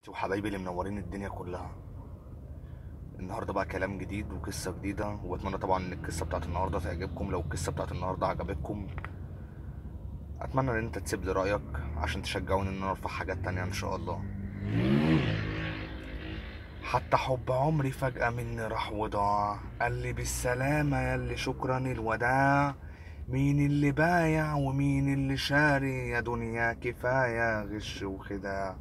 وحبايبي اللي منورين الدنيا كلها النهارده بقى كلام جديد وقصة جديدة واتمنى طبعا ان القصة بتاعت النهارده تعجبكم لو القصة بتاعت النهارده عجبتكم اتمنى ان انت تسيب لي رأيك عشان تشجعوني ان انا ارفع حاجات تانية ان شاء الله حتى حب عمري فجأة مني راح وضاع قال لي بالسلامة ياللي شكرا الوداع مين اللي بايع ومين اللي شاري يا دنيا كفاية غش وخداع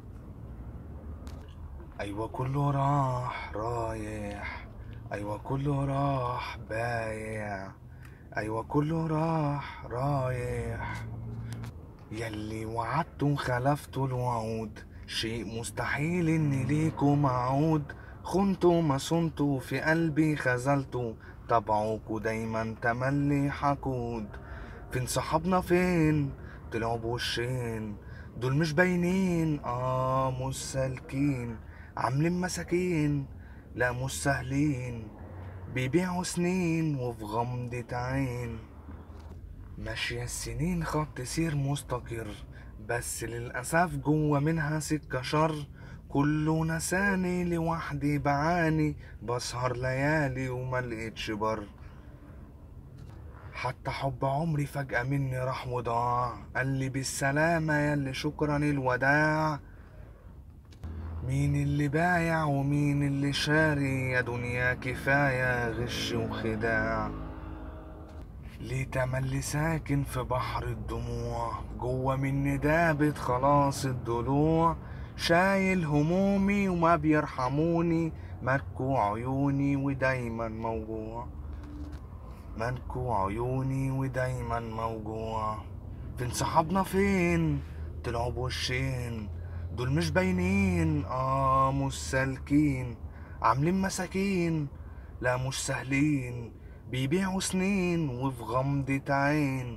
أيوة كله راح رايح أيوة كله راح بايع أيوة كله راح رايح يلي وعدت خلفت الوعود شيء مستحيل إن ليكم أعود خنت ما صنت في قلبي خذلت طبعكوا دايما تملي حقود فين صحابنا فين طلعوا بوشين دول مش باينين اه مش سالكين عاملين مساكين لا مش سهلين بيبيعوا سنين وفي غمضة عين ماشية السنين خط سير مستقر بس للأسف جوه منها سكة شر كله نساني لوحدي بعاني بسهر ليالي وملقتش بر حتى حب عمري فجأة مني راح وضاع قال لي بالسلامة ياللي شكرا الوداع مين اللي بايع ومين اللي شاري يا دنيا كفاية غش وخداع ليه تملي ساكن في بحر الدموع جوه مني دابت خلاص الضلوع شايل همومي وما بيرحموني مكوا عيوني ودايما موجوع منكوا عيوني ودايما موجوع فين صحابنا فين طلعوا بوشين دول مش باينين اه مش سالكين عاملين مساكين لا مش سهلين بيبيعوا سنين وفي غمضة عين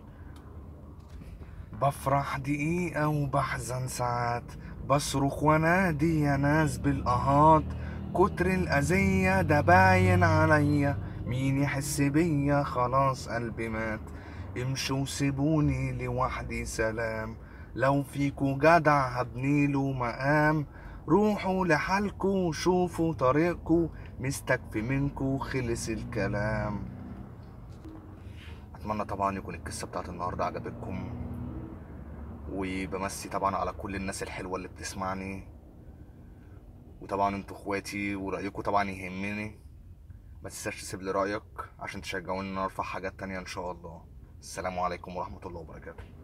بفرح دقيقة وبحزن ساعات بصرخ وانادي يا ناس بالقهات كتر الأذية ده باين عليا مين يحس بيا خلاص قلبي مات امشوا وسيبوني لوحدي سلام لو فيكو جدع هبنيله مقام روحوا لحالكو شوفوا طريقكو مستكفي منكو خلص الكلام اتمنى طبعا يكون القصه بتاعت النهارده عجبتكم وبمسي طبعا على كل الناس الحلوه اللي بتسمعني وطبعا انتوا اخواتي ورايكم طبعا يهمني ما تنساش تسيب لي رايك عشان تشجعوني ان انا ارفع حاجات تانية ان شاء الله السلام عليكم ورحمه الله وبركاته